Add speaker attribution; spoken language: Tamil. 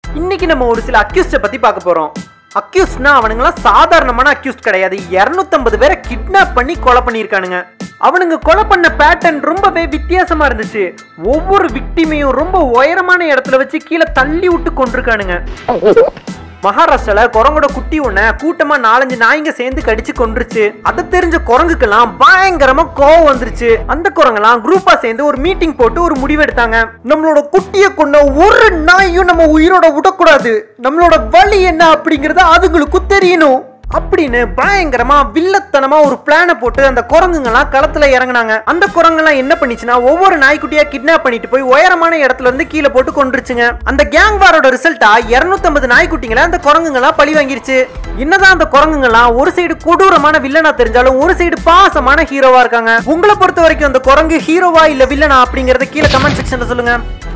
Speaker 1: இன்னைக்கு நம்ம ஒரு சில அக்யூஸ்ட பத்தி பார்க்க போறோம் அக்யூஸ்ட்னா அவனுங்களாம் சாதாரணமான அக்யூஸ்ட் கிடையாது 250 பேரை கிட்னாப் பண்ணி கொலை பண்ணியிருக்கானுங்க அவனுங்க கொலை பண்ண பேட்டர்ன் ரொம்பவே வித்தியாசமா இருந்துச்சு ஒவ்வொரு விக்டிமையும் ரொம்ப உயரமான இடத்துல வச்சு கீழே தள்ளி விட்டு கொண்டிருக்கானுங்க மகாராஷ்டிரால குரங்கோட குட்டி ஒண்ண கூட்டமா நாலஞ்சு நாய்ங்க சேர்ந்து கடிச்சு கொன்றுச்சு அதை தெரிஞ்ச குரங்குக்கெல்லாம் பயங்கரமா கோவம் வந்துருச்சு அந்த குரங்கெல்லாம் குரூப்பா சேர்ந்து ஒரு மீட்டிங் போட்டு ஒரு முடிவு எடுத்தாங்க நம்மளோட குட்டிய கொண்ட ஒரு நாயும் நம்ம உயிரோட விடக்கூடாது நம்மளோட வழி என்ன அப்படிங்கறத அதுங்களுக்கும் தெரியணும் அப்படின்னு பயங்கரமா வில்லத்தனமா ஒரு பிளான போட்டு அந்த குரங்குங்கெல்லாம் களத்துல இறங்குனாங்க அந்த குரங்கெல்லாம் என்ன பண்ணிச்சுன்னா ஒவ்வொரு நாய்க்குட்டியா கிட்னாப் பண்ணிட்டு போய் உயரமான இடத்துல இருந்து கீழே போட்டு கொன்றுச்சுங்க அந்த கேங் வாரோட ரிசல்ட்டா 250 நாய்க்குட்டிங்களை அந்த குரங்குங்கெல்லாம் பழி வாங்கிருச்சு என்னதான் அந்த குரங்குங்கெல்லாம் ஒரு சைடு கொடூரமான வில்லனா தெரிஞ்சாலும் ஒரு சைடு பாசமான ஹீரோவா இருக்காங்க உங்களை பொறுத்த வரைக்கும் அந்த குரங்கு ஹீரோவா இல்ல வில்லனா அப்படிங்கறத கீழே கமெண்ட் செக்ஷன்ல சொல்லுங்க